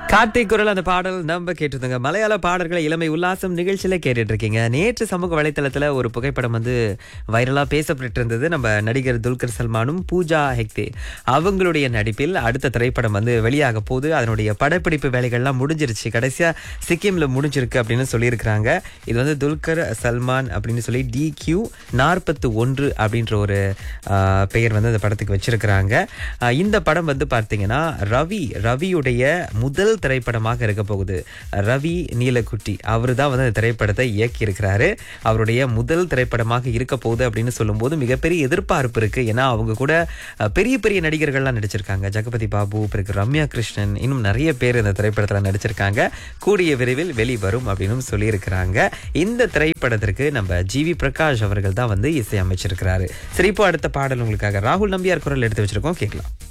கார்த்திக் குரல் அந்த பாடல் நம்ம கேட்டிருந்தோங்க மலையாள பாடல்களை இளமை உல்லாசம் நிகழ்ச்சியில கேட்டுட்டு இருக்கீங்க நேற்று சமூக வலைத்தளத்துல ஒரு புகைப்படம் வந்து வைரலா பேசப்பட்டு இருந்தது நம்ம நடிகர் துல்கர் சல்மானும் பூஜா ஹெக்தே அவங்களுடைய நடிப்பில் அடுத்த திரைப்படம் வந்து வெளியாக போகுது அதனுடைய படப்பிடிப்பு வேலைகள்லாம் முடிஞ்சிருச்சு கடைசியா சிக்கிம்ல முடிஞ்சிருக்கு அப்படின்னு சொல்லியிருக்கிறாங்க இது வந்து துல்கர் சல்மான் அப்படின்னு சொல்லி டி கியூ நாற்பத்து ஒன்று அப்படின்ற ஒரு ஆஹ், பெயர் வந்து அந்த படத்துக்கு வச்சிருக்கிறாங்க ஆஹ், இந்த படம் வந்து பார்த்தீங்கன்னா ரவி ரவியுடைய முதல் திரைப்படமாக இருக்க போகுது ரவி நீலக்குட்டி அவரு தான் வந்து அந்த திரைப்படத்தை இயக்கி இருக்கிறாரு அவருடைய முதல் திரைப்படமாக இருக்க போகுது அப்படின்னு சொல்லும்போது மிகப்பெரிய எதிர்பார்ப்பு இருக்கு ஏன்னா அவங்க கூட அஹ், பெரிய பெரிய நடிகர்கள்லாம் நடிச்சிருக்காங்க ஜெகபதி பாபு பிறகு ரம்யா கிருஷ்ணன் இன்னும் நிறைய பேர் இந்த திரைப்படத்துல நடிச்சிருக்காங்க கூடிய விரைவில் வெளிவரும் அப்படின்னு சொல்லியிருக்கிறாங்க இந்த திரைப்படத்திற்கு நம்ம ஜிவி பிரகாஷ் அவர்கள் தான் வந்து இசையமைச்சிருக்கிறாரு சரி இப்போ அடுத்த பாடல் உங்களுக்காக ராகுல் நம்பியார் குரல் எடுத்து வச்சிருக்கோம் கேட்கலாம்